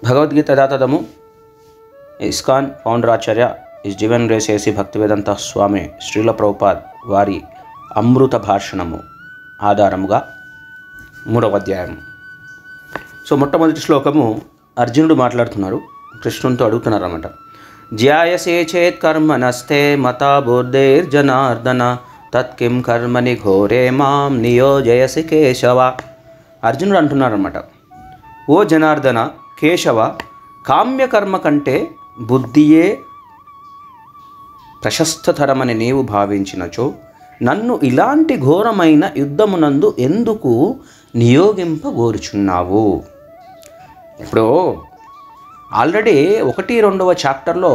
భగవద్గీత దాతదము ISKCON founder Acharya his జీవన్ రేసేసి భక్తివేదంత స్వామి శ్రీల ప్రభుపాద్ వారి అమృత భాషణము ఆధారముగా మూడవ అధ్యాయం సో మొట్టమొదటి శ్లోకము అర్జునుడు మాట్లాడుతున్నారు కృష్ణునితో అడుగుతున్నారు అన్నమాట జ్యాయసే చేత్ కర్మనస్తే మతా బోధైర్జనార్దన తత్కిం కర్మని ఘోరే మాం నియోజయసి కేశవ అర్జునుడు అంటున్నారన్నమాట ఓ జనార్దన కేశవ కామ్యకర్మ కంటే బుద్ధియే ప్రశస్తతరమని నీవు భావించినచో నన్ను ఇలాంటి ఘోరమైన యుద్ధమునందు ఎందుకు నియోగింపగోరుచున్నావు ఇప్పుడు ఆల్రెడీ ఒకటి రెండవ చాప్టర్లో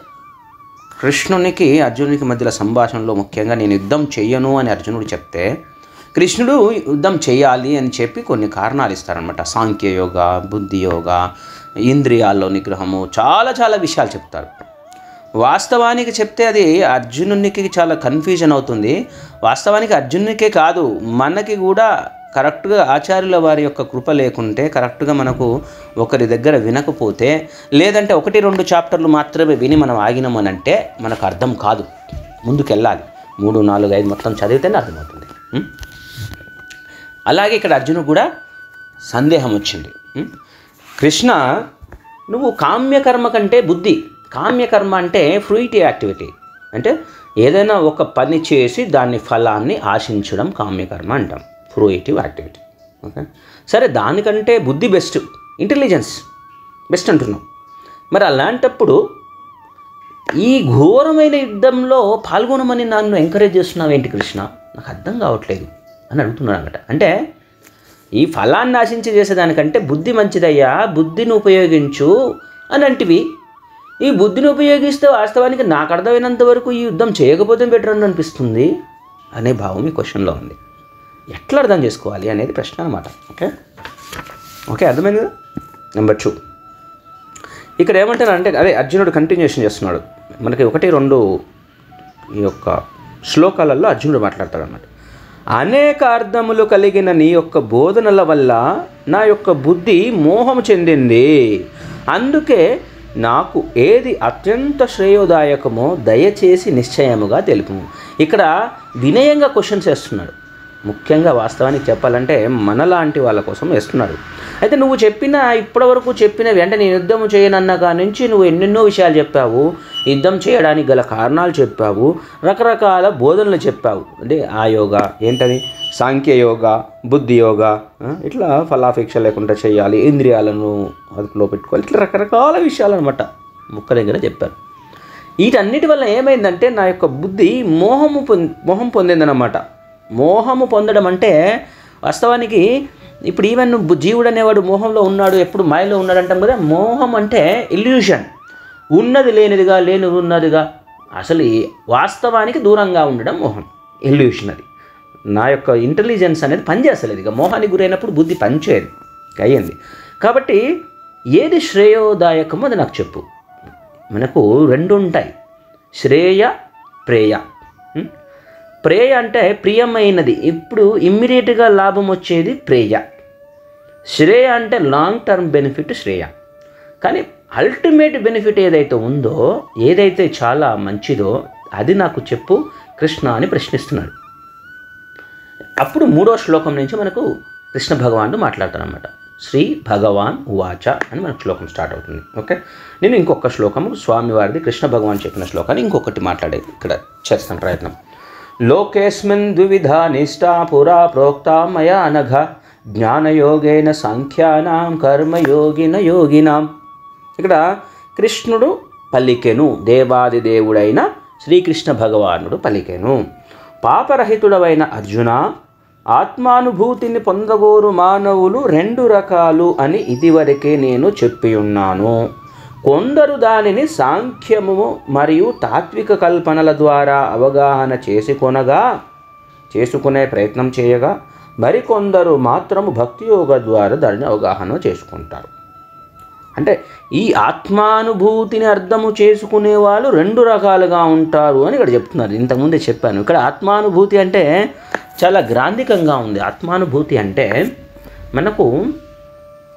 కృష్ణునికి అర్జునునికి మధ్యలో సంభాషణలో ముఖ్యంగా నేను యుద్ధం చెయ్యను అని అర్జునుడు చెప్తే కృష్ణుడు యుద్ధం చేయాలి అని చెప్పి కొన్ని కారణాలు ఇస్తారనమాట సాంఖ్యయోగ బుద్ధి యోగ ఇంద్రియాల్లో నిగ్రహము చాలా చాలా విషయాలు చెప్తారు వాస్తవానికి చెప్తే అది అర్జునునికి చాలా కన్ఫ్యూజన్ అవుతుంది వాస్తవానికి అర్జునునికే కాదు మనకి కూడా కరెక్ట్గా ఆచార్యుల వారి యొక్క కృప లేకుంటే కరెక్ట్గా మనకు ఒకరి దగ్గర వినకపోతే లేదంటే ఒకటి రెండు చాప్టర్లు మాత్రమే విని మనం ఆగినామనంటే మనకు అర్థం కాదు ముందుకెళ్ళాలి మూడు నాలుగు ఐదు మొత్తం చదివితేనే అర్థమవుతుంది ఉం? అలాగే ఇక్కడ అర్జునుడు కూడా సందేహం వచ్చింది ఉం? కృష్ణ నువ్వు కామ్యకర్మ కంటే బుద్ధి కామ్యకర్మ అంటే ఫ్రూయిటీ యాక్టివిటీ అంటే ఏదైనా ఒక పని చేసి దాని ఫలాన్ని ఆశించడం కామ్యకర్మ అంటాం ఫ్రూయిటివ్ యాక్టివిటీ ఓకే సరే దానికంటే బుద్ధి బెస్ట్ ఇంటెలిజెన్స్ బెస్ట్ అంటున్నాం మరి అలాంటప్పుడు ఈ ఘోరమైన యుద్ధంలో పాల్గొనమని నన్ను ఎంకరేజ్ చేస్తున్నావు ఏంటి కృష్ణ నాకు అర్థం కావట్లేదు అని అడుగుతున్నాడు అనమాట అంటే ఈ ఫలాన్ని ఆశించి చేసేదానికంటే బుద్ధి మంచిదయ్యా బుద్ధిని ఉపయోగించు అని అంటివి ఈ బుద్ధిని ఉపయోగిస్తే వాస్తవానికి నాకు అర్థమైనంత వరకు ఈ యుద్ధం చేయకపోతే బెటర్ అని అనిపిస్తుంది అనే భావం ఈ క్వశ్చన్లో ఉంది ఎట్లా అర్థం చేసుకోవాలి అనేది ప్రశ్న అనమాట ఓకే ఓకే అర్థమైంది కదా నెంబర్ టూ ఇక్కడ ఏమంటారంటే అదే అర్జునుడు కంటిన్యూషన్ చేస్తున్నాడు మనకి ఒకటి రెండు ఈ యొక్క శ్లోకాలలో అర్జునుడు మాట్లాడతాడు అన్నమాట అనేక అర్థములు కలిగిన నీ యొక్క బోధనల వల్ల నా యొక్క బుద్ధి మోహం చెందింది అందుకే నాకు ఏది అత్యంత శ్రేయోదాయకమో దయచేసి నిశ్చయముగా తెలుపు ఇక్కడ వినయంగా క్వశ్చన్స్ వేస్తున్నాడు ముఖ్యంగా వాస్తవానికి చెప్పాలంటే మనలాంటి వాళ్ళ కోసం వేస్తున్నాడు అయితే నువ్వు చెప్పిన ఇప్పటివరకు చెప్పిన వెంటనే నేను యుద్ధం చేయనన్న కాడి నుంచి నువ్వు ఎన్నెన్నో విషయాలు చెప్పావు యుద్ధం చేయడానికి గల కారణాలు చెప్పావు రకరకాల బోధనలు చెప్పావు అంటే ఆ యోగా ఏంటది సాంఖ్య యోగా బుద్ధి యోగా ఆ, ఇట్లా ఫలాపేక్ష లేకుండా చేయాలి ఇంద్రియాలను అదుపులో పెట్టుకోవాలి ఇట్లా రకరకాల విషయాలు అనమాట ముక్క దగ్గర చెప్పారు వీటన్నిటి వల్ల ఏమైందంటే నా యొక్క బుద్ధి మోహము పొంది మోహం పొందిందనమాట మోహము పొందడం అంటే వాస్తవానికి ఇప్పుడు ఈవెన్ నువ్వు జీవుడు అనేవాడు మోహంలో ఉన్నాడు ఎప్పుడు మాయలో ఉన్నాడు అంటాం కదా మోహం అంటే ఇల్యూషన్ ఉన్నది లేనిదిగా లేనిది ఉన్నదిగా అసలు ఈ వాస్తవానికి దూరంగా ఉండడం మోహం ఇల్యూషన్ అది నా యొక్క ఇంటెలిజెన్స్ అనేది పనిచేస్తలేదు ఇక మోహానికి గురైనప్పుడు బుద్ధి పనిచేయదు అయ్యింది కాబట్టి ఏది శ్రేయోదాయకమో అది నాకు చెప్పు మనకు రెండు ఉంటాయి శ్రేయ ప్రేయ ఉం? ప్రేయ అంటే ప్రియమైనది ఇప్పుడు ఇమ్మీడియట్గా లాభం వచ్చేది ప్రేయ శ్రేయ అంటే లాంగ్ టర్మ్ బెనిఫిట్ శ్రేయ కానీ అల్టిమేట్ బెనిఫిట్ ఏదైతే ఉందో ఏదైతే చాలా మంచిదో అది నాకు చెప్పు కృష్ణ అని ప్రశ్నిస్తున్నాడు అప్పుడు మూడో శ్లోకం నుంచి మనకు కృష్ణ భగవానుడు మాట్లాడతారనమాట శ్రీ భగవాన్ ఉవాచ అని మనకు శ్లోకం స్టార్ట్ అవుతుంది ఓకే నేను ఇంకొక శ్లోకము స్వామివారిది కృష్ణ భగవాన్ చెప్పిన శ్లోకాన్ని ఇంకొకటి మాట్లాడే ఇక్కడ చేస్తాను ప్రయత్నం లోకేస్మిన్ ద్విధా నిష్టా పురా ప్రోక్తా మయా అనఘ జ్ఞానయోగేన సాంఖ్యానాం కర్మయోగిన యోగినాం ఇక్కడ కృష్ణుడు పలికెను దేవాది దేవుడైన శ్రీకృష్ణ భగవానుడు పలికెను పాపరహితుడవైన అర్జున ఆత్మానుభూతిని పొందగోరు మానవులు రెండు రకాలు అని ఇదివరకే నేను చెప్పి ఉన్నాను కొందరు దానిని సాంఖ్యము మరియు తాత్విక కల్పనల ద్వారా అవగాహన చేసుకొనగా చేసుకునే ప్రయత్నం చేయగా మరికొందరు మాత్రము భక్తి యోగ ద్వారా దానిని అవగాహన చేసుకుంటారు అంటే ఈ ఆత్మానుభూతిని అర్థము చేసుకునే వాళ్ళు రెండు రకాలుగా ఉంటారు అని ఇక్కడ చెప్తున్నారు ఇంతకుముందే చెప్పాను ఇక్కడ ఆత్మానుభూతి అంటే చాలా గ్రాంధికంగా ఉంది ఆత్మానుభూతి అంటే మనకు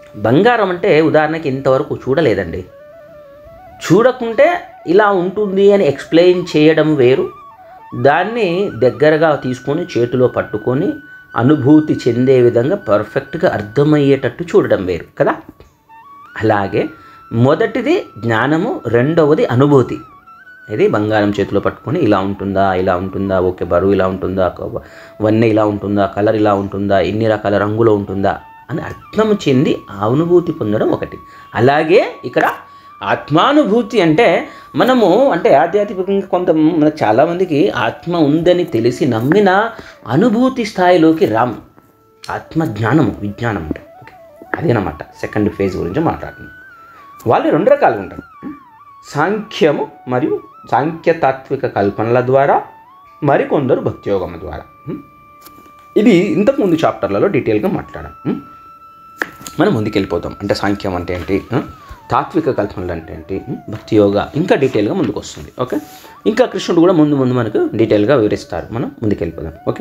బంగారం అంటే ఉదాహరణకి ఇంతవరకు చూడలేదండి చూడకుంటే ఇలా ఉంటుంది అని ఎక్స్ప్లెయిన్ చేయడం వేరు దాన్ని దగ్గరగా తీసుకొని చేతిలో పట్టుకొని అనుభూతి చెందే విధంగా పర్ఫెక్ట్గా అర్థమయ్యేటట్టు చూడడం వేరు కదా అలాగే మొదటిది జ్ఞానము రెండవది అనుభూతి ఇది బంగారం చేతిలో పట్టుకొని ఇలా ఉంటుందా ఇలా ఉంటుందా ఓకే బరువు ఇలా ఉంటుందా కొ- వన్నె ఇలా ఉంటుందా కలర్ ఇలా ఉంటుందా ఇన్ని రకాల రంగులో ఉంటుందా అని అర్థం చెంది ఆ అనుభూతి పొందడం ఒకటి అలాగే ఇక్కడ ఆత్మానుభూతి అంటే మనము అంటే ఆధ్యాత్మికంగా కొంత మనకు చాలామందికి ఆత్మ ఉందని తెలిసి నమ్మిన అనుభూతి స్థాయిలోకి రాము ఆత్మ జ్ఞానము విజ్ఞానం అంటే ఓకే అదేనమాట సెకండ్ ఫేజ్ గురించి మాట్లాడుతున్నాం వాళ్ళు రెండు రకాలుగా ఉంటారు సాంఖ్యము మరియు సాంఖ్య తాత్విక కల్పనల ద్వారా మరికొందరు భక్తియోగం ద్వారా ఉం? ఇది ఇంతకుముందు చాప్టర్లలో డీటెయిల్గా మాట్లాడాం ఉం? మనం ముందుకెళ్ళిపోతాం అంటే సాంఖ్యం అంటే ఏంటి ఉం? తాత్విక కల్పనలు అంటే ఏంటి ఉం? భక్తి యోగా ఇంకా డీటెయిల్గా ముందుకు వస్తుంది ఓకే ఇంకా కృష్ణుడు కూడా ముందు ముందు మనకు డీటెయిల్గా వివరిస్తారు మనం ముందుకెళ్ళిపోదాం ఓకే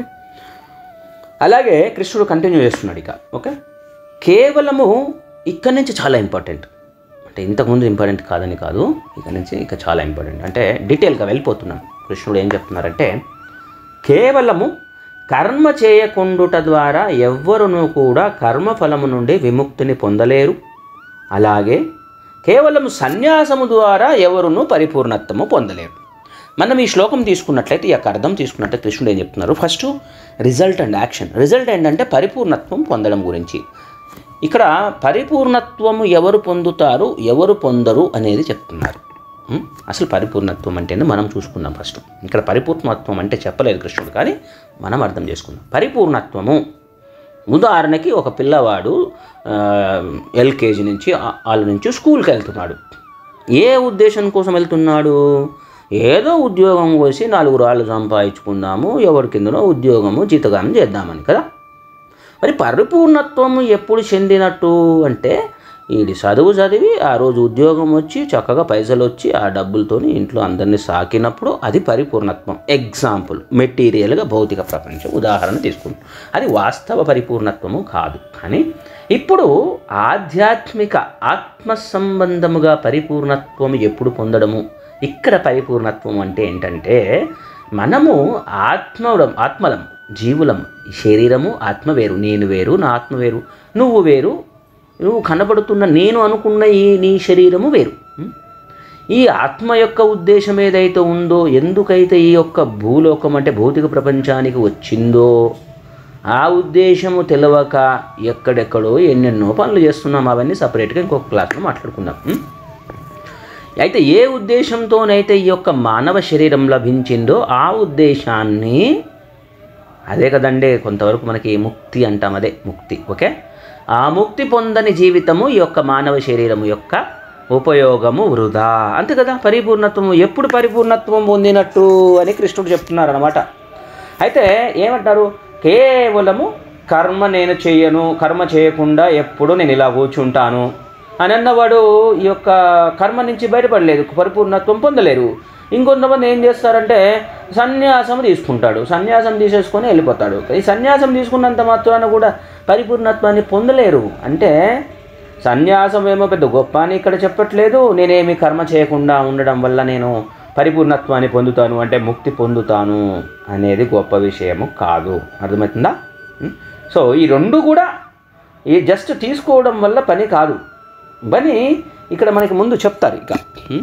అలాగే కృష్ణుడు కంటిన్యూ చేస్తున్నాడు ఇక ఓకే కేవలము ఇక్కడి నుంచి చాలా ఇంపార్టెంట్ అంటే ఇంతకుముందు ఇంపార్టెంట్ కాదని కాదు ఇక నుంచి ఇక చాలా ఇంపార్టెంట్ అంటే డీటెయిల్గా వెళ్ళిపోతున్నాం కృష్ణుడు ఏం చెప్తున్నారంటే కేవలము కర్మ చేయకుండుట ద్వారా ఎవ్వరునూ కూడా కర్మఫలము నుండి విముక్తిని పొందలేరు అలాగే కేవలం సన్యాసము ద్వారా ఎవరునూ పరిపూర్ణత్వము పొందలేరు మనం ఈ శ్లోకం తీసుకున్నట్లయితే ఈ యొక్క అర్థం తీసుకున్నట్లయితే కృష్ణుడు ఏం చెప్తున్నారు first result and action result ఏంటంటే పరిపూర్ణత్వం పొందడం గురించి ఇక్కడ పరిపూర్ణత్వము ఎవరు పొందుతారు ఎవరు పొందరు అనేది చెప్తున్నారు ఉం? అసలు పరిపూర్ణత్వం అంటే ఏందో మనం చూసుకుందాం ఫస్ట్ ఇక్కడ పరిపూర్ణత్వం అంటే చెప్పలేదు కృష్ణుడు కానీ మనం అర్థం చేసుకుందాం పరిపూర్ణత్వము ఉదాహరణకి ఒక పిల్లవాడు ఆ, ఎల్కేజీ నుంచి ఆ- వాళ్ళ నుంచి స్కూల్కి వెళ్తున్నాడు ఏ ఉద్దేశం కోసం వెళ్తున్నాడు ఏదో ఉద్యోగం కోసి నాలుగు రాళ్ళు సంపాదించుకుందాము ఎవరి కిందనో ఉద్యోగము జీతగానం చేద్దామని కదా మరి పరిపూర్ణత్వం ఎప్పుడు చెందినట్టు అంటే వీడి చదువు చదివి ఆ రోజు ఉద్యోగం వచ్చి చక్కగా పైసలు వచ్చి ఆ డబ్బులతోని ఇంట్లో అందరినీ సాకినప్పుడు అది పరిపూర్ణత్వం ఎగ్జాంపుల్ మెటీరియల్గా భౌతిక ప్రపంచం ఉదాహరణ తీసుకుంటాం అది వాస్తవ పరిపూర్ణత్వము కాదు కానీ ఇప్పుడు ఆధ్యాత్మిక ఆత్మ సంబంధముగా పరిపూర్ణత్వం ఎప్పుడు పొందడము ఇక్కడ పరిపూర్ణత్వం అంటే ఏంటంటే మనము ఆత్మడం ఆత్మలం జీవులం ఈ శరీరము ఆత్మ వేరు నేను వేరు నా ఆత్మ వేరు నువ్వు వేరు నువ్వు కనబడుతున్న నేను అనుకున్న ఈ నీ శరీరము వేరు ఉం? ఈ ఆత్మ యొక్క ఉద్దేశం ఏదైతే ఉందో ఎందుకైతే ఈ యొక్క భూలోకం అంటే భౌతిక ప్రపంచానికి వచ్చిందో ఆ ఉద్దేశము తెలవక ఎక్కడెక్కడో ఎన్నెన్నో పనులు చేస్తున్నాం అవన్నీ సపరేట్గా ఇంకొక క్లాస్లో మాట్లాడుకుందాం ఉం? అయితే ఏ ఉద్దేశంతోనైతే ఈ యొక్క మానవ శరీరం లభించిందో ఆ ఉద్దేశాన్ని అదే కదండి కొంతవరకు మనకి ముక్తి అంటాం అదే ముక్తి ఓకే ఆ ముక్తి పొందని జీవితము ఈ యొక్క మానవ శరీరము యొక్క ఉపయోగము వృధా అంతే కదా పరిపూర్ణత్వము ఎప్పుడు పరిపూర్ణత్వం పొందినట్టు అని కృష్ణుడు చెప్తున్నారు అనమాట అయితే ఏమంటారు కేవలము కర్మ నేను చెయ్యను కర్మ చేయకుండా ఎప్పుడు నేను ఇలా కూర్చుంటాను అని అన్నవాడు ఈ యొక్క కర్మ నుంచి బయటపడలేదు పరిపూర్ణత్వం పొందలేరు ఇంకొంతమంది ఏం చేస్తారంటే సన్యాసం తీసుకుంటాడు సన్యాసం తీసేసుకొని వెళ్ళిపోతాడు ఈ సన్యాసం తీసుకున్నంత మాత్రాన కూడా పరిపూర్ణత్వాన్ని పొందలేరు అంటే సన్యాసం ఏమో పెద్ద గొప్ప అని ఇక్కడ చెప్పట్లేదు నేనేమి కర్మ చేయకుండా ఉండడం వల్ల నేను పరిపూర్ణత్వాన్ని పొందుతాను అంటే ముక్తి పొందుతాను అనేది గొప్ప విషయము కాదు అర్థమవుతుందా ఉం? సో ఈ రెండు కూడా ఈ జస్ట్ తీసుకోవడం వల్ల పని కాదు పని ఇక్కడ మనకి ముందు చెప్తారు ఇక ఉం?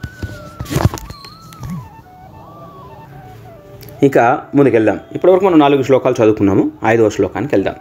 ఇక ముందుకెళ్దాం ఇప్పటివరకు మనం నాలుగు శ్లోకాలు చదువుకున్నాము ఐదవ శ్లోకానికి వెళ్దాం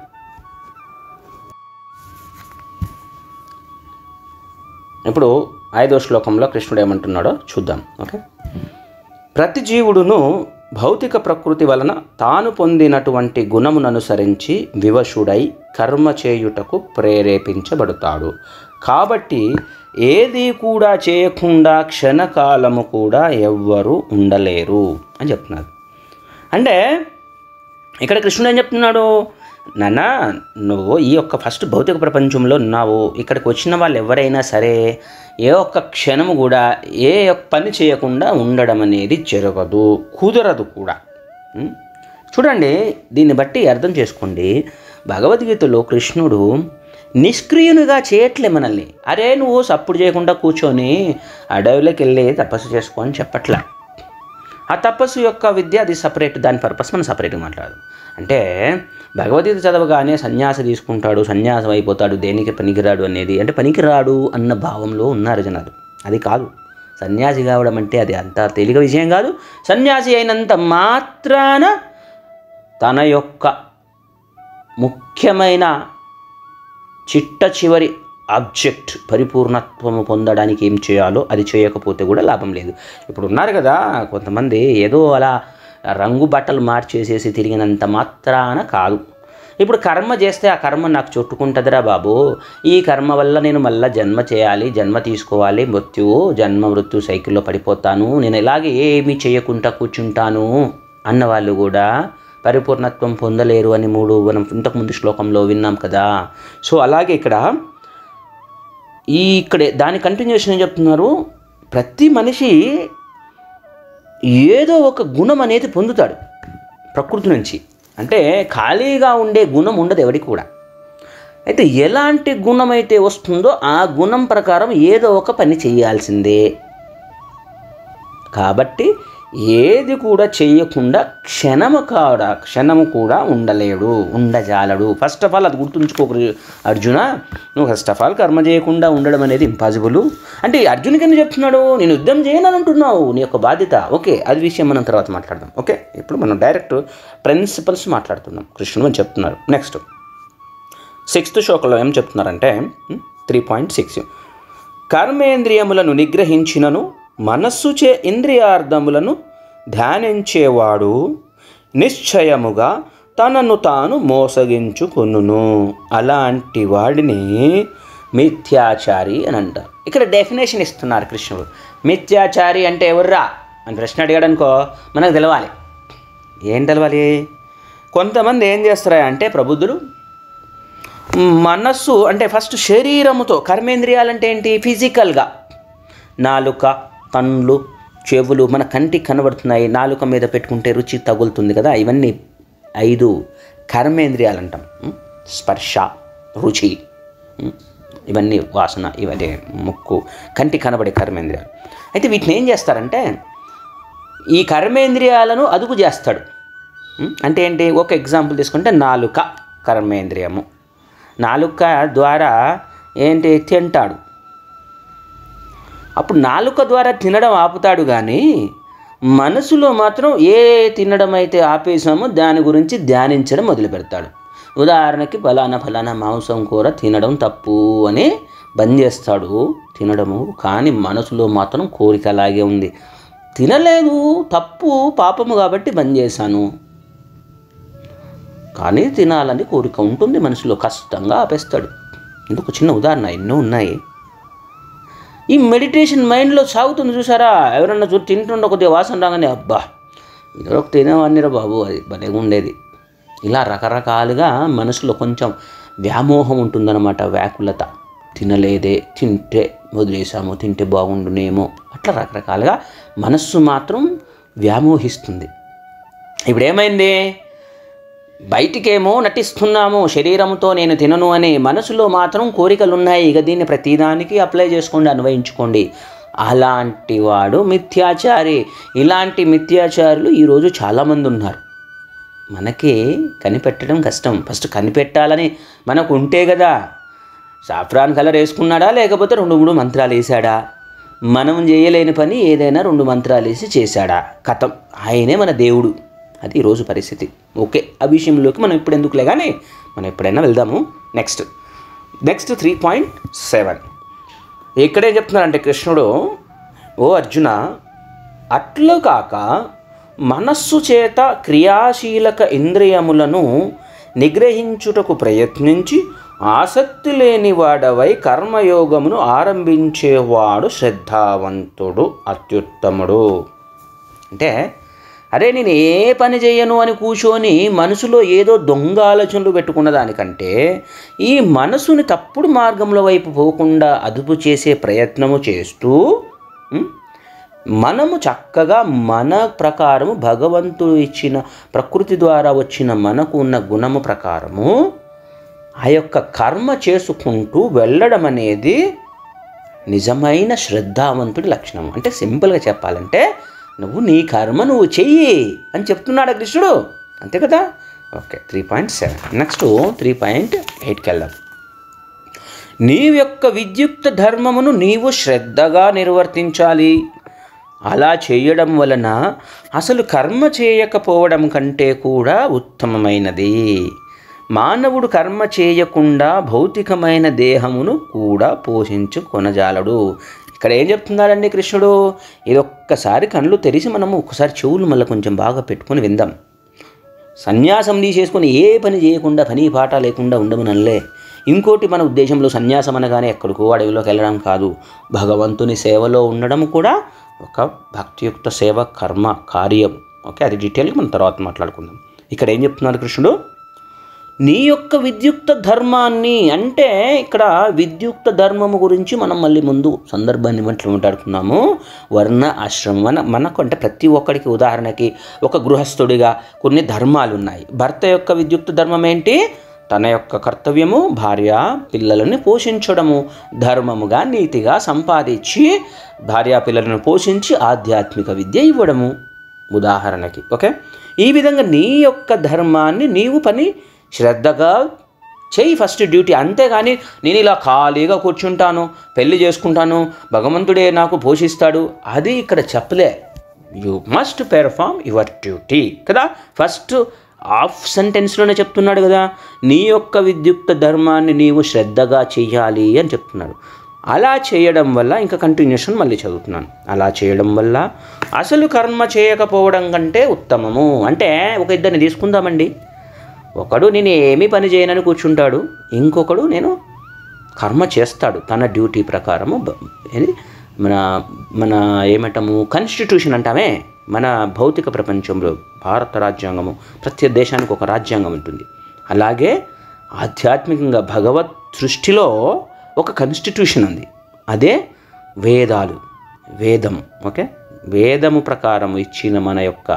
ఇప్పుడు ఐదవ శ్లోకంలో కృష్ణుడు ఏమంటున్నాడో చూద్దాం ఓకే ప్రతి జీవుడును భౌతిక ప్రకృతి వలన తాను పొందినటువంటి గుణమును అనుసరించి వివశుడై కర్మ చేయుటకు ప్రేరేపించబడతాడు కాబట్టి ఏది కూడా చేయకుండా క్షణకాలము కూడా ఎవ్వరూ ఉండలేరు అని చెప్తున్నారు అంటే ఇక్కడ కృష్ణుడు ఏం చెప్తున్నాడు నాన్న నువ్వు ఈ యొక్క ఫస్ట్ భౌతిక ప్రపంచంలో ఉన్నావు ఇక్కడికి వచ్చిన వాళ్ళు ఎవరైనా సరే ఏ ఒక్క క్షణము కూడా ఏ ఒక్క పని చేయకుండా ఉండడం అనేది జరగదు కుదరదు కూడా ఉం? చూడండి దీన్ని బట్టి అర్థం చేసుకోండి భగవద్గీతలో కృష్ణుడు నిష్క్రియునిగా చేయట్లే మనల్ని అరే నువ్వు సప్పుడు చేయకుండా కూర్చొని అడవిలోకి వెళ్ళి తపస్సు చేసుకో అని చెప్పట్లే ఆ తపస్సు యొక్క విద్య అది సపరేట్ దాని పర్పస్ మనం సపరేట్గా మాట్లాడదు అంటే భగవద్గీత చదవగానే సన్యాసి తీసుకుంటాడు సన్యాసం అయిపోతాడు దేనికి పనికిరాడు అనేది అంటే పనికిరాడు అన్న భావంలో ఉన్నారు జనాలు అది కాదు సన్యాసి కావడం అంటే అది అంత తేలిక విషయం కాదు సన్యాసి అయినంత మాత్రాన తన యొక్క ముఖ్యమైన చిట్ట చివరి ఆబ్జెక్ట్ పరిపూర్ణత్వము పొందడానికి ఏం చేయాలో అది చేయకపోతే కూడా లాభం లేదు ఇప్పుడు ఉన్నారు కదా కొంతమంది ఏదో అలా రంగు బట్టలు మార్చేసేసి తిరిగినంత మాత్రాన కాదు ఇప్పుడు కర్మ చేస్తే ఆ కర్మ నాకు చుట్టుకుంటుందిరా బాబు ఈ కర్మ వల్ల నేను మళ్ళీ జన్మ చేయాలి జన్మ తీసుకోవాలి మృత్యువు జన్మ మృత్యు సైకిల్లో పడిపోతాను నేను ఇలాగే ఏమీ చేయకుండా కూర్చుంటాను అన్న వాళ్ళు కూడా పరిపూర్ణత్వం పొందలేరు అని మూడు మనం ఇంతకుముందు శ్లోకంలో విన్నాం కదా సో అలాగే ఇక్కడ ఈ ఇక్కడే దాని కంటిన్యూషన్ ఏం చెప్తున్నారు ప్రతి మనిషి ఏదో ఒక గుణం అనేది పొందుతాడు ప్రకృతి నుంచి అంటే ఖాళీగా ఉండే గుణం ఉండదు ఎవరికి కూడా అయితే ఎలాంటి గుణం అయితే వస్తుందో ఆ గుణం ప్రకారం ఏదో ఒక పని చేయాల్సిందే కాబట్టి ఏది కూడా చేయకుండా క్షణము కాడ క్షణము కూడా ఉండలేడు ఉండజాలడు ఫస్ట్ ఆఫ్ ఆల్ అది గుర్తుంచుకోక అర్జున నువ్వు ఫస్ట్ ఆఫ్ ఆల్ కర్మ చేయకుండా ఉండడం అనేది ఇంపాసిబుల్ అంటే అర్జునికి ఎందుకు చెప్తున్నాడు నేను యుద్ధం చేయనని అంటున్నావు నీ యొక్క బాధ్యత ఓకే అది విషయం మనం తర్వాత మాట్లాడదాం ఓకే ఇప్పుడు మనం డైరెక్ట్ ప్రిన్సిపల్స్ మాట్లాడుతున్నాం కృష్ణుడు అని చెప్తున్నారు నెక్స్ట్ సిక్స్త్ శ్లోకంలో ఏం చెప్తున్నారంటే త్రీ పాయింట్ సిక్స్ కర్మేంద్రియములను నిగ్రహించినను మనస్సుచే ఇంద్రియార్థములను ధ్యానించేవాడు నిశ్చయముగా తనను తాను మోసగించుకొనును అలాంటి వాడిని మిథ్యాచారి అని అంటారు ఇక్కడ డెఫినేషన్ ఇస్తున్నారు కృష్ణుడు మిథ్యాచారి అంటే ఎవర్రా అని ప్రశ్న అడిగాడు అనుకో మనకు తెలవాలి ఏం తెలవాలి కొంతమంది ఏం చేస్తారా అంటే ప్రబుద్ధులు మనస్సు అంటే ఫస్ట్ శరీరముతో కర్మేంద్రియాలంటే ఏంటి ఫిజికల్గా నాలుక కళ్ళు చెవులు మన కంటికి కనబడుతున్నాయి నాలుక మీద పెట్టుకుంటే రుచి తగులుతుంది కదా ఇవన్నీ ఐదు కర్మేంద్రియాలు అంటాం ఉం? స్పర్శ రుచి ఉం? ఇవన్నీ వాసన ఇవన్నీ ముక్కు కంటి కనబడే కర్మేంద్రియాలు అయితే వీటిని ఏం చేస్తారంటే ఈ కర్మేంద్రియాలను అదుపు చేస్తాడు ఉం? అంటే ఏంటి ఒక ఎగ్జాంపుల్ తీసుకుంటే నాలుక కర్మేంద్రియము నాలుక ద్వారా ఏంటి తింటాడు అప్పుడు నాలుక ద్వారా తినడం ఆపుతాడు కానీ మనసులో మాత్రం ఏ తినడం అయితే ఆపేసామో దాని గురించి ధ్యానించడం మొదలు పెడతాడు ఉదాహరణకి ఫలానా ఫలానా మాంసం కూర తినడం తప్పు అని బంద్ చేస్తాడు తినడము కానీ మనసులో మాత్రం కోరిక అలాగే ఉంది తినలేదు తప్పు పాపము కాబట్టి బంద్ చేశాను కానీ తినాలని కోరిక ఉంటుంది మనసులో కష్టంగా ఆపేస్తాడు ఇందుకు చిన్న ఉదాహరణ ఎన్నో ఉన్నాయి ఈ మెడిటేషన్ మైండ్లో సాగుతుంది చూసారా ఎవరన్నా చూ తింటుండ కొద్దిగా వాసన రాగానే అబ్బా ఇదొక తినేవాడినిరా బాబు అది భలే ఉండేది ఇలా రకరకాలుగా మనసులో కొంచెం వ్యామోహం ఉంటుందన్నమాట వ్యాకులత తినలేదే తింటే వదిలేసాము తింటే బాగుండునేమో అట్లా రకరకాలుగా మనస్సు మాత్రం వ్యామోహిస్తుంది ఇప్పుడు ఏమైంది బయటికేమో నటిస్తున్నాము శరీరంతో నేను తినను అని మనసులో మాత్రం కోరికలు ఉన్నాయి ఇక దీన్ని ప్రతిదానికి అప్లై చేసుకోండి అన్వయించుకోండి అలాంటి వాడు మిథ్యాచారి ఇలాంటి మిథ్యాచారులు ఈరోజు చాలామంది ఉన్నారు మనకి కనిపెట్టడం కష్టం ఫస్ట్ కనిపెట్టాలని మనకు ఉంటే కదా సాఫ్రాన్ కలర్ వేసుకున్నాడా లేకపోతే రెండు మూడు మంత్రాలు వేసాడా మనం చేయలేని పని ఏదైనా రెండు మంత్రాలు వేసి చేశాడా కథం ఆయనే మన దేవుడు అది ఈరోజు పరిస్థితి ఓకే ఆ విషయంలోకి మనం ఇప్పుడు ఎందుకులే కానీ మనం ఎప్పుడైనా వెళ్దాము next next three point seven ఇక్కడేం చెప్తున్నారంటే కృష్ణుడు ఓ అర్జున అట్లు కాక మనస్సు చేత క్రియాశీలక ఇంద్రియములను నిగ్రహించుటకు ప్రయత్నించి ఆసక్తి లేని వాడవై కర్మయోగమును ఆరంభించేవాడు శ్రద్ధావంతుడు అత్యుత్తముడు అంటే అరే నేను ఏ పని చేయను అని కూర్చొని మనసులో ఏదో దొంగ ఆలోచనలు పెట్టుకున్న దానికంటే ఈ మనసుని తప్పుడు మార్గంలో వైపు పోకుండా అదుపు చేసే ప్రయత్నము చేస్తూ ఉం, మనము చక్కగా మన ప్రకారము భగవంతుడు ఇచ్చిన ప్రకృతి ద్వారా వచ్చిన మనకు ఉన్న గుణము ప్రకారము ఆ యొక్క కర్మ చేసుకుంటూ వెళ్ళడం అనేది నిజమైన శ్రద్ధావంతుడి లక్షణం అంటే సింపుల్గా చెప్పాలంటే నువ్వు నీ కర్మ నువ్వు చెయ్యి అని చెప్తున్నాడు కృష్ణుడు అంతే కదా okay three point seven next three point ఎయిట్కి వెళ్దాం నీ యొక్క విద్యుక్త ధర్మమును నీవు శ్రద్ధగా నిర్వర్తించాలి అలా చేయడం వలన అసలు కర్మ చేయకపోవడం కంటే కూడా ఉత్తమమైనది మానవుడు కర్మ చేయకుండా భౌతికమైన దేహమును కూడా పోషించు కొనజాలడు ఇక్కడ ఏం చెప్తున్నాడండి కృష్ణుడు ఇది ఒక్కసారి కళ్ళు తెరిచి మనము ఒకసారి చెవులు మళ్ళీ కొంచెం బాగా పెట్టుకొని విందాం సన్యాసం తీసేసుకొని ఏ పని చేయకుండా పని పాట లేకుండా ఉండమనలే ఇంకోటి మన ఉద్దేశంలో సన్యాసం అనగానే ఎక్కడికో అడవిలోకి వెళ్ళడం కాదు భగవంతుని సేవలో ఉండడం కూడా ఒక భక్తియుక్త సేవ కర్మ కార్యం ఓకే అది డీటెయిల్గా మనం తర్వాత మాట్లాడుకుందాం ఇక్కడ ఏం చెప్తున్నారు కృష్ణుడు నీ యొక్క విద్యుక్త ధర్మాన్ని అంటే ఇక్కడ విద్యుక్త ధర్మము గురించి మనం మళ్ళీ ముందు సందర్భాన్ని బట్టి మాట్లాడుకున్నాము వర్ణ ఆశ్రమం మన మనకు అంటే ప్రతి ఒక్కడికి ఉదాహరణకి ఒక గృహస్థుడిగా కొన్ని ధర్మాలు ఉన్నాయి భర్త యొక్క విద్యుక్త ధర్మం ఏంటి తన యొక్క కర్తవ్యము భార్య పిల్లలని పోషించడము ధర్మముగా నీతిగా సంపాదించి భార్య పిల్లలను పోషించి ఆధ్యాత్మిక విద్య ఇవ్వడము ఉదాహరణకి ఓకే ఈ విధంగా నీ యొక్క ధర్మాన్ని నీవు పని శ్రద్ధగా చెయ్యి ఫస్ట్ డ్యూటీ అంతేగాని నేను ఇలా ఖాళీగా కూర్చుంటాను పెళ్లి చేసుకుంటాను భగవంతుడే నాకు పోషిస్తాడు అది ఇక్కడ చెప్పలే you must perform your duty కదా ఫస్ట్ హాఫ్ సెంటెన్స్లోనే చెప్తున్నాడు కదా నీ యొక్క విద్యుక్త ధర్మాన్ని నీవు శ్రద్ధగా చెయ్యాలి అని చెప్తున్నాడు అలా చేయడం వల్ల ఇంకా కంటిన్యూషన్ మళ్ళీ చదువుతున్నాను అలా చేయడం వల్ల అసలు కర్మ చేయకపోవడం కంటే ఉత్తమము అంటే ఒక ఇద్దరిని తీసుకుందామండి ఒకడు నేను ఏమీ పని చేయనని కూర్చుంటాడు ఇంకొకడు నేను కర్మ చేస్తాడు తన డ్యూటీ ప్రకారము బ- ఏది మన మన ఏమంటాము కాన్స్టిట్యూషన్ అంటామే మన భౌతిక ప్రపంచంలో భారత రాజ్యాంగము ప్రతి దేశానికి ఒక రాజ్యాంగం ఉంటుంది అలాగే ఆధ్యాత్మికంగా భగవత్ సృష్టిలో ఒక కాన్స్టిట్యూషన్ ఉంది అదే వేదాలు వేదం ఓకే వేదము ప్రకారం ఇచ్చిన మన యొక్క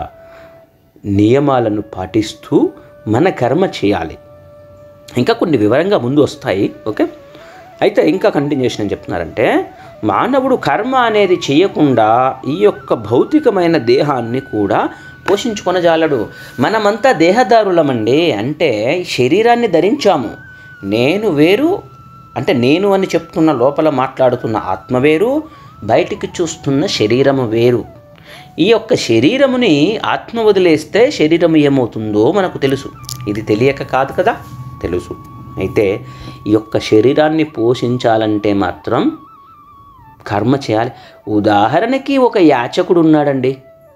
నియమాలను పాటిస్తూ మన కర్మ చేయాలి ఇంకా కొన్ని వివరంగా ముందు వస్తాయి ఓకే అయితే ఇంకా కంటిన్యూషన్ అని చెప్తున్నారంటే మానవుడు కర్మ అనేది చేయకుండా ఈ యొక్క భౌతికమైన దేహాన్ని కూడా పోషించుకొనజాలడు మనమంతా దేహదారులమండి అంటే ఈ శరీరాన్ని ధరించాము నేను వేరు అంటే నేను అని చెప్తున్న లోపల మాట్లాడుతున్న ఆత్మ వేరు బయటికి చూస్తున్న శరీరము వేరు ఈ యొక్క శరీరముని ఆత్మ వదిలేస్తే శరీరం ఏమవుతుందో మనకు తెలుసు ఇది తెలియక కాదు కదా తెలుసు అయితే ఈ యొక్క శరీరాన్ని పోషించాలంటే మాత్రం కర్మ చేయాలి ఉదాహరణకి ఒక యాచకుడు ఉన్నాడండి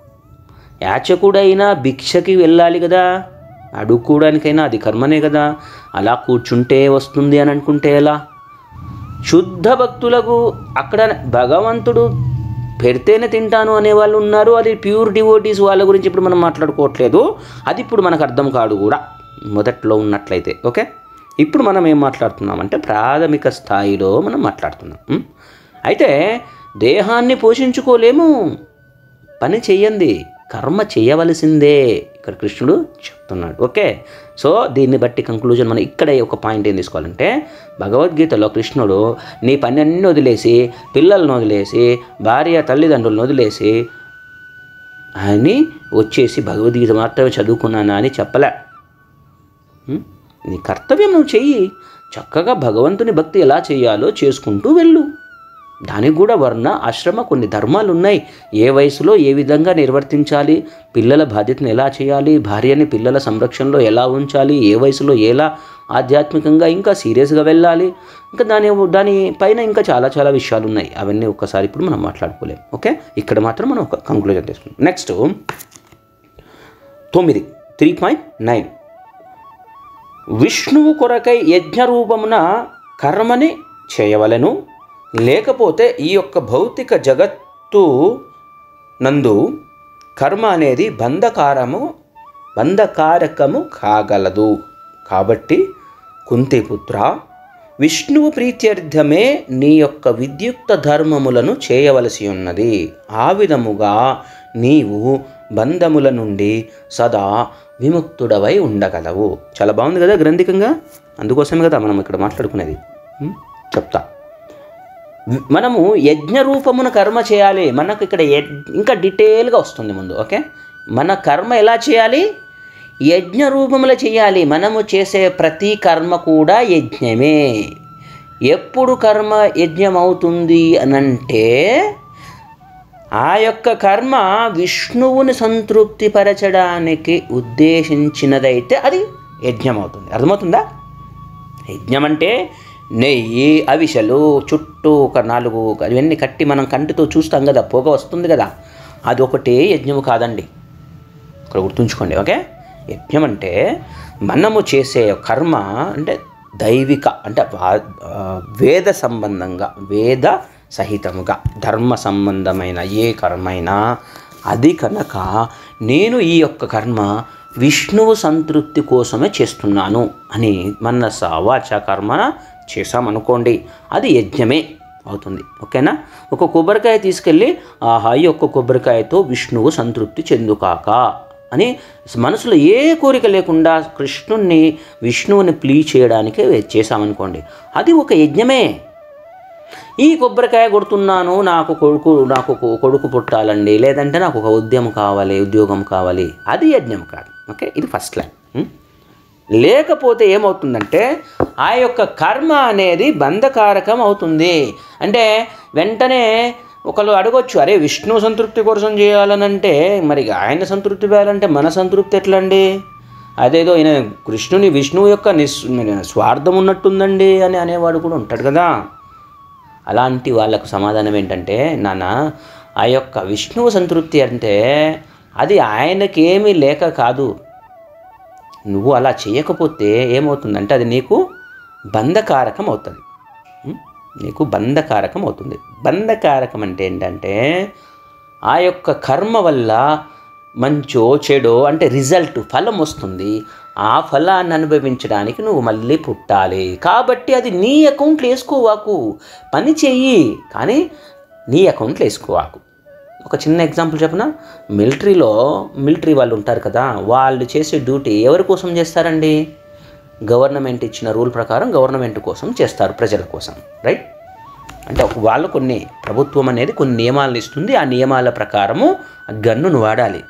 యాచకుడైనా భిక్షకి వెళ్ళాలి కదా అడుక్కోవడానికైనా అది కర్మనే కదా అలా కూర్చుంటే వస్తుంది అని అనుకుంటే ఎలా శుద్ధ భక్తులకు అక్కడ భగవంతుడు పెడితేనే తింటాను అనే వాళ్ళు ఉన్నారు అది ప్యూర్ డివోటీస్ వాళ్ళ గురించి ఇప్పుడు మనం మాట్లాడుకోవట్లేదు అది ఇప్పుడు మనకు అర్థం కాదు కూడా మొదట్లో ఉన్నట్లయితే ఓకే ఇప్పుడు మనం ఏం మాట్లాడుతున్నామంటే ప్రాథమిక స్థాయిలో మనం మాట్లాడుతున్నాం ఉం? అయితే దేహాన్ని పోషించుకోలేము పని చెయ్యండి కర్మ చేయవలసిందే ఇక్కడ కృష్ణుడు చెప్తున్నాడు ఓకే సో దీన్ని బట్టి కంక్లూజన్ మనం ఇక్కడ ఒక పాయింట్ ఏం తీసుకోవాలంటే భగవద్గీతలో కృష్ణుడు నీ పని అన్ని వదిలేసి పిల్లలను వదిలేసి భార్య తల్లిదండ్రులను వదిలేసి అని వచ్చేసి భగవద్గీత మాత్రమే చదువుకున్నానా అని చెప్పలే ఉం? నీ కర్తవ్యం నువ్వు చెయ్యి చక్కగా భగవంతుని భక్తి ఎలా చేయాలో చేసుకుంటూ వెళ్ళు దానికి కూడా వర్ణ ఆశ్రమ కొన్ని ధర్మాలు ఉన్నాయి ఏ వయసులో ఏ విధంగా నిర్వర్తించాలి పిల్లల బాధ్యతను ఎలా చేయాలి భార్యని పిల్లల సంరక్షణలో ఎలా ఉంచాలి ఏ వయసులో ఎలా ఆధ్యాత్మికంగా ఇంకా సీరియస్గా వెళ్ళాలి ఇంకా దాని దాని పైన ఇంకా చాలా చాలా విషయాలు ఉన్నాయి అవన్నీ ఒక్కసారి ఇప్పుడు మనం మాట్లాడుకోలేం ఓకే ఇక్కడ మాత్రం మనం ఒక కంక్లూజన్ తీసుకుంటాం నెక్స్ట్ తొమ్మిది త్రీ పాయింట్ నైన్ విష్ణువు కొరకై యజ్ఞ రూపమున కర్మని చేయవలెను లేకపోతే ఈ యొక్క భౌతిక జగత్తు నందు కర్మ అనేది బంధకారము బంధకారకము కాగలదు కాబట్టి కుంతిపుత్ర విష్ణువు ప్రీత్యర్థమే నీ యొక్క విద్యుక్త ధర్మములను చేయవలసి ఉన్నది ఆ విధముగా నీవు బంధముల నుండి సదా విముక్తుడవై ఉండగలవు చాలా బాగుంది కదా గ్రంథికంగా అందుకోసమే కదా మనం ఇక్కడ మాట్లాడుకునేది ఉం? చెప్తా మనము యజ్ఞ రూపమున కర్మ చేయాలి మనకు ఇక్కడ యజ్- ఇంకా డీటెయిల్గా వస్తుంది ముందు ఓకే మన కర్మ ఎలా చేయాలి యజ్ఞ రూపములో చేయాలి మనము చేసే ప్రతి కర్మ కూడా యజ్ఞమే ఎప్పుడు కర్మ యజ్ఞం అవుతుంది అనంటే ఆ యొక్క కర్మ విష్ణువుని సంతృప్తిపరచడానికి ఉద్దేశించినదైతే అది యజ్ఞం అవుతుంది అర్థమవుతుందా యజ్ఞం అంటే నెయ్యి అవిసెలు చుట్టూ ఒక నాలుగు అవన్నీ కట్టి మనం కంటితో చూస్తాం కదా పొగ వస్తుంది కదా అది ఒకటే యజ్ఞము కాదండి ఇక్కడ గుర్తుంచుకోండి ఓకే యజ్ఞం అంటే మనము చేసే కర్మ అంటే దైవిక అంటే వా- ఆ, వేద సంబంధంగా వేద సహితముగా ధర్మ సంబంధమైన ఏ కర్మైనా అది కనుక నేను ఈ యొక్క కర్మ విష్ణువు సంతృప్తి కోసమే చేస్తున్నాను అని మనస వాచ కర్మన చేశామనుకోండి అది యజ్ఞమే అవుతుంది ఓకేనా ఒక కొబ్బరికాయ తీసుకెళ్ళి ఆహా ఈ యొక్క కొబ్బరికాయతో విష్ణువు సంతృప్తి చెందుకాక అని మనసులో ఏ కోరిక లేకుండా కృష్ణుణ్ణి విష్ణువుని ప్లీ చేయడానికి చేశామనుకోండి అది ఒక యజ్ఞమే ఈ కొబ్బరికాయ కొడుతున్నాను నాకు కొడుకు నాకు కొ- కొడుకు పుట్టాలండి లేదంటే నాకు ఒక ఉద్యమం కావాలి ఉద్యోగం కావాలి అది యజ్ఞం కాదు ఓకే ఇది ఫస్ట్ లైన్ ఉం? లేకపోతే ఏమవుతుందంటే ఆ యొక్క కర్మ అనేది బంధకారకం అవుతుంది అంటే వెంటనే ఒకళ్ళు అడగొచ్చు అరే విష్ణు సంతృప్తి కోసం చేయాలనంటే మరి ఆయన సంతృప్తి చేయాలంటే మన సంతృప్తి ఎట్లండి అదేదో ఈయన కృష్ణుని విష్ణువు యొక్క నిస్ స్వార్థం ఉన్నట్టుందండి అని అనేవాడు కూడా ఉంటాడు కదా అలాంటి వాళ్ళకు సమాధానం ఏంటంటే నాన్న ఆ యొక్క విష్ణువు సంతృప్తి అంటే అది ఆయనకేమీ లేక కాదు నువ్వు అలా చేయకపోతే ఏమవుతుందంటే అది నీకు బంధకారకం అవుతుంది ఉం? నీకు బంధకారకం అవుతుంది బంధకారకం అంటే ఏంటంటే ఆ యొక్క కర్మ వల్ల మంచో చెడో అంటే రిజల్ట్ ఫలం వస్తుంది ఆ ఫలాన్ని అనుభవించడానికి నువ్వు మళ్ళీ పుట్టాలి కాబట్టి అది నీ అకౌంట్లో వేసుకోవాకు పని చెయ్యి కానీ నీ అకౌంట్లో వేసుకోవాకు ఒక చిన్న ఎగ్జాంపుల్ చెప్పనా మిలిటరీలో మిలిటరీ వాళ్ళు ఉంటారు కదా వాళ్ళు చేసే డ్యూటీ ఎవరి కోసం చేస్తారండి గవర్నమెంట్ ఇచ్చిన రూల్ ప్రకారం గవర్నమెంట్ కోసం చేస్తారు ప్రజల కోసం రైట్ అంటే ఒక వాళ్ళు కొన్ని ప్రభుత్వం అనేది కొన్ని నియమాలను ఇస్తుంది ఆ నియమాల ప్రకారము ఆ గన్నును వాడాలి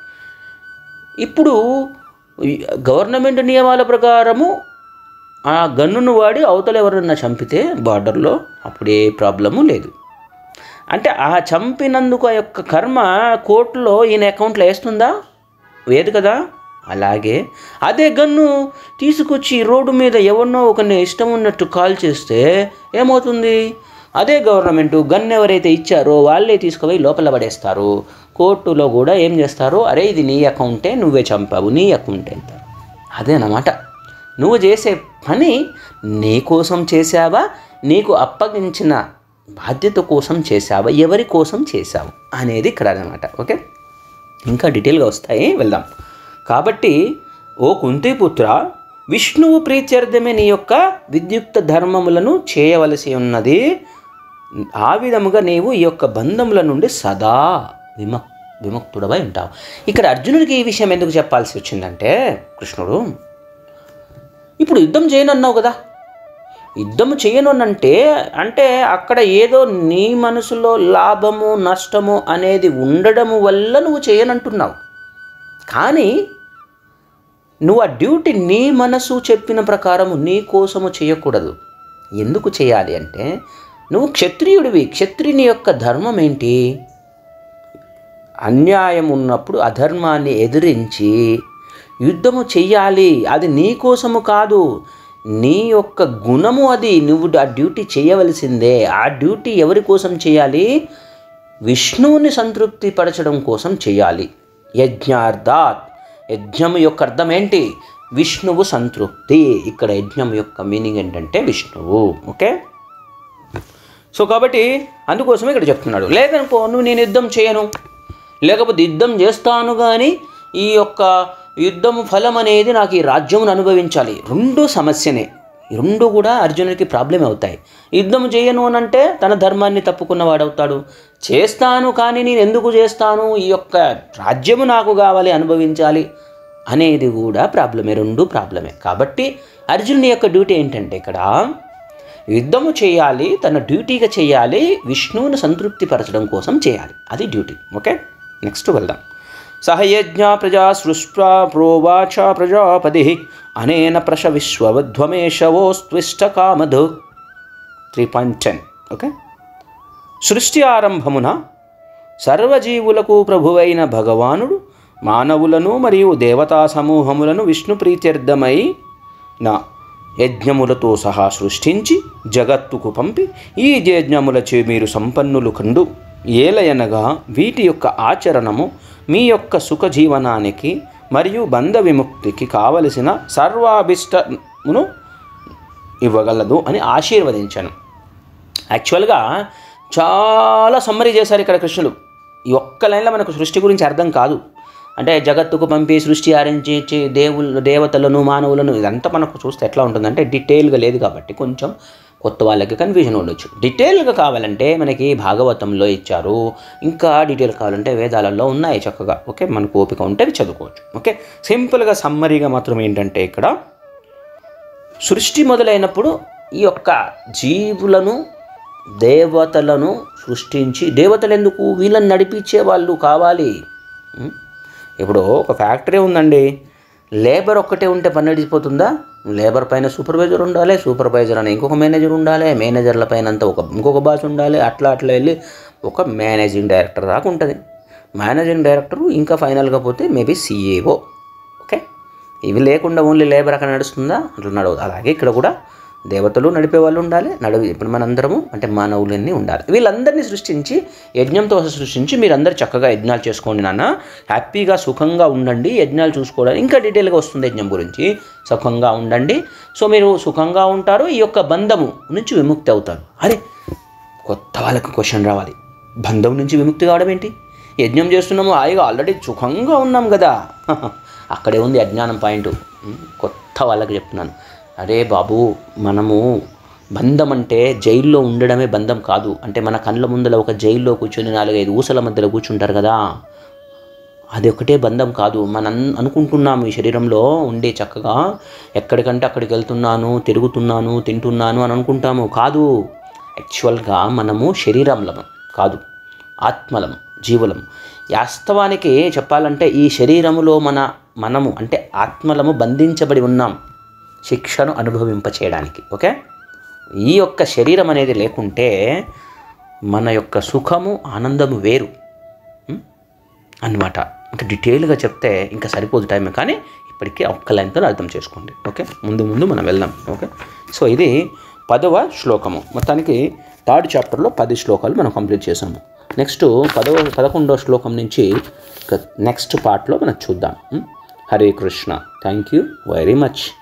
ఇప్పుడు ఈ గవర్నమెంట్ నియమాల ప్రకారము ఆ గన్నును వాడి అవతల ఎవరన్నా చంపితే బార్డర్లో అప్పుడు ఏ ప్రాబ్లము లేదు అంటే ఆ చంపినందుకు ఆ యొక్క కర్మ కోర్టులో ఈయన అకౌంట్లో వేస్తుందా వేదు కదా అలాగే అదే గన్ను తీసుకొచ్చి రోడ్డు మీద ఎవరినో ఒకరిని ఇష్టం ఉన్నట్టు కాల్ చేస్తే ఏమవుతుంది అదే గవర్నమెంట్ గన్ ఎవరైతే ఇచ్చారో వాళ్ళే తీసుకుపోయి లోపల పడేస్తారు కోర్టులో కూడా ఏం చేస్తారు అరే ఇది నీ అకౌంటే నువ్వే చంపావు నీ అకౌంటే అంటారు అదేనమాట నువ్వు చేసే పని నీ కోసం చేసావా నీకు అప్పగించిన బాధ్యత కోసం చేసావా ఎవరి కోసం చేసావు అనేది ఇక్కడ అనమాట ఓకే ఇంకా డీటెయిల్గా వస్తాయి వెళ్దాం కాబట్టి ఓ కుంతిపుత్ర విష్ణువు ప్రీత్యర్థమే నీ యొక్క విద్యుక్త ధర్మములను చేయవలసి ఉన్నది ఆ విధముగా నీవు ఈ యొక్క బంధముల నుండి సదా విమక్ విముక్తుడవై ఉంటావు ఇక్కడ అర్జునుడికి ఈ విషయం ఎందుకు చెప్పాల్సి వచ్చిందంటే కృష్ణుడు ఇప్పుడు యుద్ధం చేయనన్నావు కదా యుద్ధం చేయను అంటే అంటే అక్కడ ఏదో నీ మనసులో లాభము నష్టము అనేది ఉండడము వల్ల నువ్వు చేయనంటున్నావు కానీ నువ్వు ఆ డ్యూటీ నీ మనసు చెప్పిన ప్రకారము నీ కోసము చేయకూడదు ఎందుకు చేయాలి అంటే నువ్వు క్షత్రియుడివి క్షత్రియుని యొక్క ధర్మం ఏంటి అన్యాయం ఉన్నప్పుడు అధర్మాన్ని ఎదిరించి యుద్ధము చెయ్యాలి అది నీ కోసము కాదు నీ యొక్క గుణము అది నువ్వు ఆ డ్యూటీ చేయవలసిందే ఆ డ్యూటీ ఎవరి కోసం చేయాలి విష్ణువుని సంతృప్తి పరచడం కోసం చేయాలి యజ్ఞార్థాత్ యజ్ఞం యొక్క అర్థం ఏంటి విష్ణువు సంతృప్తి ఇక్కడ యజ్ఞం యొక్క మీనింగ్ ఏంటంటే విష్ణువు ఓకే సో కాబట్టి అందుకోసమే ఇక్కడ చెప్తున్నాడు లేదనుకో నువ్వు నేను యుద్ధం చేయను లేకపోతే యుద్ధం చేస్తాను కానీ ఈ యొక్క యుద్ధము ఫలం అనేది నాకు ఈ రాజ్యమును అనుభవించాలి రెండు సమస్యనే ఈ రెండు కూడా అర్జునుడికి ప్రాబ్లం అవుతాయి యుద్ధం చేయను అని అంటే తన ధర్మాన్ని తప్పుకున్నవాడవుతాడు చేస్తాను కానీ నేను ఎందుకు చేస్తాను ఈ యొక్క రాజ్యము నాకు కావాలి అనుభవించాలి అనేది కూడా ప్రాబ్లమే రెండు ప్రాబ్లమే కాబట్టి అర్జునుని యొక్క డ్యూటీ ఏంటంటే ఇక్కడ యుద్ధము చేయాలి తన డ్యూటీగా చేయాలి విష్ణువుని సంతృప్తిపరచడం కోసం చేయాలి అది డ్యూటీ ఓకే నెక్స్ట్ వెళ్దాం సహయజ్ఞ ప్రజా సృష్ట్వా ప్రోవాచ ప్రజాపతి అనేన ప్రశ విశ్వవధ్వమేషవోస్త్విష్ట కామధు త్రీ పాయింట్ టెన్ ఓకే సృష్టి ఆరంభమున సర్వజీవులకు ప్రభువైన భగవానుడు మానవులను మరియు దేవతా సమూహములను విష్ణు ప్రీత్యర్థమై నా యజ్ఞములతో సహా సృష్టించి జగత్తుకు పంపి ఈ యజ్ఞములచే మీరు సంపన్నులు కండు ఏలయనగా వీటి యొక్క ఆచరణము మీ యొక్క సుఖజీవనానికి మరియు బంధ విముక్తికి కావలసిన సర్వాభిష్టమును ఇవ్వగలదు అని ఆశీర్వదించాను యాక్చువల్గా చాలా సమ్మరీ చేశారు ఇక్కడ కృష్ణుడు ఈ ఒక్క లైన్లో మనకు సృష్టి గురించి అర్థం కాదు అంటే జగత్తుకు పంపి సృష్టి ఆరించి దేవుళ్ళు దేవతలను మానవులను ఇదంతా మనకు చూస్తే ఎట్లా ఉంటుందంటే డీటెయిల్గా లేదు కాబట్టి కొంచెం కొత్త వాళ్ళకి కన్ఫ్యూజన్ ఉండొచ్చు డీటెయిల్గా కావాలంటే మనకి భాగవతంలో ఇచ్చారు ఇంకా డీటెయిల్ కావాలంటే వేదాలలో ఉన్నాయి చక్కగా ఓకే మనకు ఓపిక ఉంటే అవి చదువుకోవచ్చు ఓకే సింపుల్గా సమ్మరీగా మాత్రం ఏంటంటే ఇక్కడ సృష్టి మొదలైనప్పుడు ఈ యొక్క జీవులను దేవతలను సృష్టించి దేవతలు ఎందుకు వీళ్ళని నడిపించే వాళ్ళు కావాలి ఉం? ఇప్పుడు ఒక ఫ్యాక్టరీ ఉందండి లేబర్ ఒక్కటే ఉంటే పని నడిచిపోతుందా లేబర్ పైన సూపర్వైజర్ ఉండాలి సూపర్వైజర్ అని ఇంకొక మేనేజర్ ఉండాలి మేనేజర్ల పైన అంతా ఒక ఇంకొక బాస్ ఉండాలి అట్లా అట్లా వెళ్ళి ఒక మేనేజింగ్ డైరెక్టర్ దాకా ఉంటుంది మేనేజింగ్ డైరెక్టరు ఇంకా ఫైనల్గా పోతే మేబీ సీఏఓ ఓకే ఇవి లేకుండా ఓన్లీ లేబర్ అక్కడ నడుస్తుందా అట్లా నడవదు అలాగే ఇక్కడ కూడా దేవతలు నడిపే వాళ్ళు ఉండాలి నడవి ఇప్పుడు మనందరము అంటే మానవులన్నీ ఉండాలి వీళ్ళందరినీ సృష్టించి యజ్ఞంతో సృష్టించి మీరందరూ చక్కగా యజ్ఞాలు చేసుకోండి నాన్న హ్యాపీగా సుఖంగా ఉండండి యజ్ఞాలు చూసుకోవడానికి ఇంకా డీటెయిల్గా వస్తుంది యజ్ఞం గురించి సుఖంగా ఉండండి సో మీరు సుఖంగా ఉంటారు ఈ యొక్క బంధము నుంచి విముక్తి అవుతారు అరే కొత్త వాళ్ళకి క్వశ్చన్ రావాలి బంధం నుంచి విముక్తి కావడం ఏంటి యజ్ఞం చేస్తున్నాము హాయిగా ఆల్రెడీ సుఖంగా ఉన్నాం కదా అక్కడే ఉంది అజ్ఞానం పాయింట్ కొత్త వాళ్ళకి చెప్తున్నాను అరే బాబు మనము బంధం అంటే జైల్లో ఉండడమే బంధం కాదు అంటే మన కళ్ళ ముందర ఒక జైల్లో కూర్చొని నాలుగైదు ఊసల మధ్యలో కూర్చుంటారు కదా అది ఒకటే బంధం కాదు మనం అనుకుంటున్నాము ఈ శరీరంలో ఉండే చక్కగా ఎక్కడికంటే అక్కడికి వెళ్తున్నాను తిరుగుతున్నాను తింటున్నాను అని అనుకుంటాము కాదు యాక్చువల్గా మనము శరీరంలము కాదు ఆత్మలం జీవులం వాస్తవానికి చెప్పాలంటే ఈ శరీరములో మన మనము అంటే ఆత్మలము బంధించబడి ఉన్నాం శిక్షను అనుభవింపచేయడానికి ఓకే ఈ యొక్క శరీరం అనేది లేకుంటే మన యొక్క సుఖము ఆనందము వేరు ఉం? అన్నమాట ఇంకా డీటెయిల్గా చెప్తే ఇంకా సరిపోదు టైం కానీ ఇప్పటికీ ఒక్క లైన్తో అర్థం చేసుకోండి ఓకే ముందు ముందు మనం వెళ్దాం ఓకే సో ఇది పదవ శ్లోకము మొత్తానికి థర్డ్ చాప్టర్లో పది శ్లోకాలు మనం కంప్లీట్ చేసాము నెక్స్ట్ పదవ పదకొండవ శ్లోకం నుంచి నెక్స్ట్ పార్ట్లో మనం చూద్దాం ఉం? Hare Krishna thank you very much